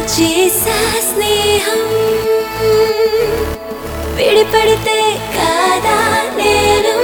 చేసా స్నేహం విడిపడితే కాదా నేను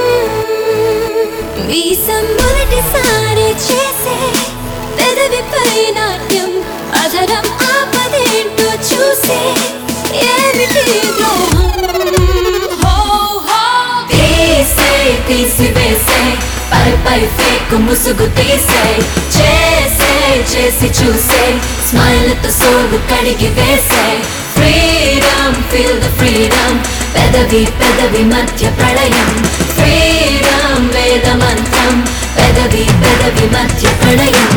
వీసం మొదటిసారి చేసే పెదవిపై నాట్యం అధరం ఆపదేంటో చూసే ఏమిటి ద్రోహం హో హో తీసే తీసివేసే పై పై ఫేకు ముసుగు తీసే చేసే చేసి చూసే స్మైల్ తో సోలు కడిగి వేసే ఫ్రీడమ్ ఫీల్ ద ఫ్రీడమ్ పెదవి పెదవి మధ్య ప్రళయం ఫ్రీడమ్ వేదమంత్రం పెదవి పెదవి మధ్య ప్రళయం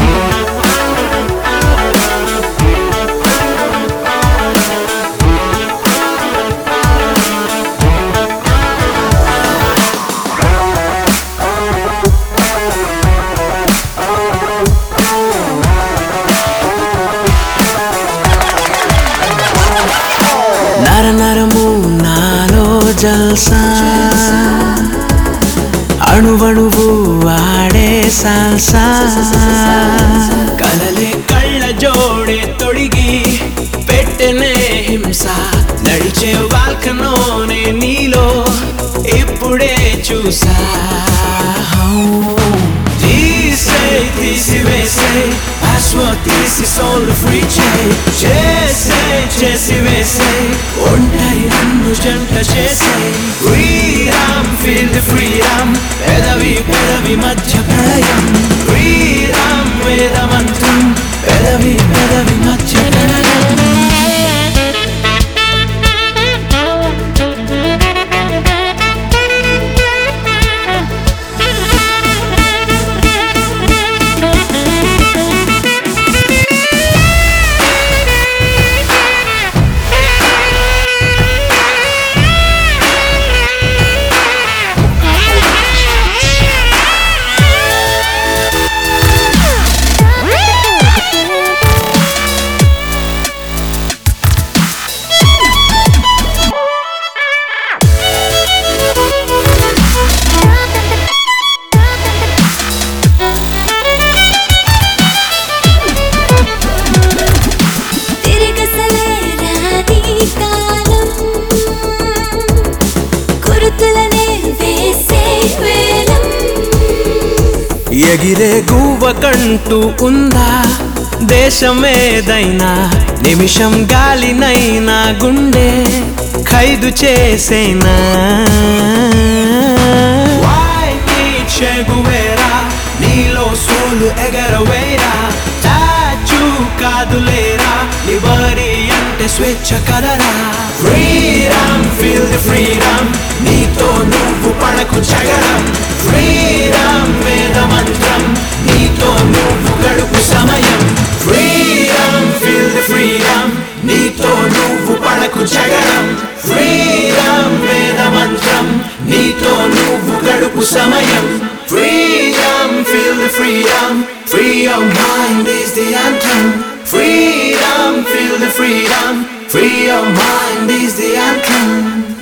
నర నరము నాలో జల్సా అణువణువు వాడే సాల్సా కలలే కళ్ళ జోడే తొడిగి పెట్టెనే హింస నడిచే వాల్కనోనే నీలో ఇప్పుడే చూసా తీసే తీసివేసే పాస్వర్డ్ తీసి సోల్ ఫ్రీ చేయి చేసే చేసి వేసే ఒంటరి నన్ను జంట చేసే ఫ్రీడమ్ ఫీల్ ది ఫ్రీడమ్ పెదవి పెదవి మధ్య ప్రళయం ఫ్రీడమ్ వేదమంత్రం పెదవి పెదవి మధ్య ప్రళయం తిరగసలే రాని కాలం కురుతులనే వేసే వేలం ఎగిరే గువ్వ కంటూ ఉందా దేశమేదైనా నిమిషం గాలినైనా గుండె ఖైదు చేసేనా చెగువేరా నీలో సోలు ఎగరవేరా చాచు కాదులేరా లిబరీ అంటే స్వేచ్ఛ కదరా ఫ్రీడమ్ ఫీల్ ది ఫ్రీడమ్ నీతో నువ్వు పడకు చగరం ఫ్రీడమ్ వేద మంత్రం నీతో నువ్వు గడుపు సమయం ఫ్రీడమ్ ఫీల్ ది ఫ్రీడమ్ నీతో నువ్వు పడకు చగరం ఫ్రీడమ్ వేద మంత్రం నీతో నువ్వు గడుపు సమయం freedom feel the freedom free your mind is the anthem freedom feel the freedom free your mind is the anthem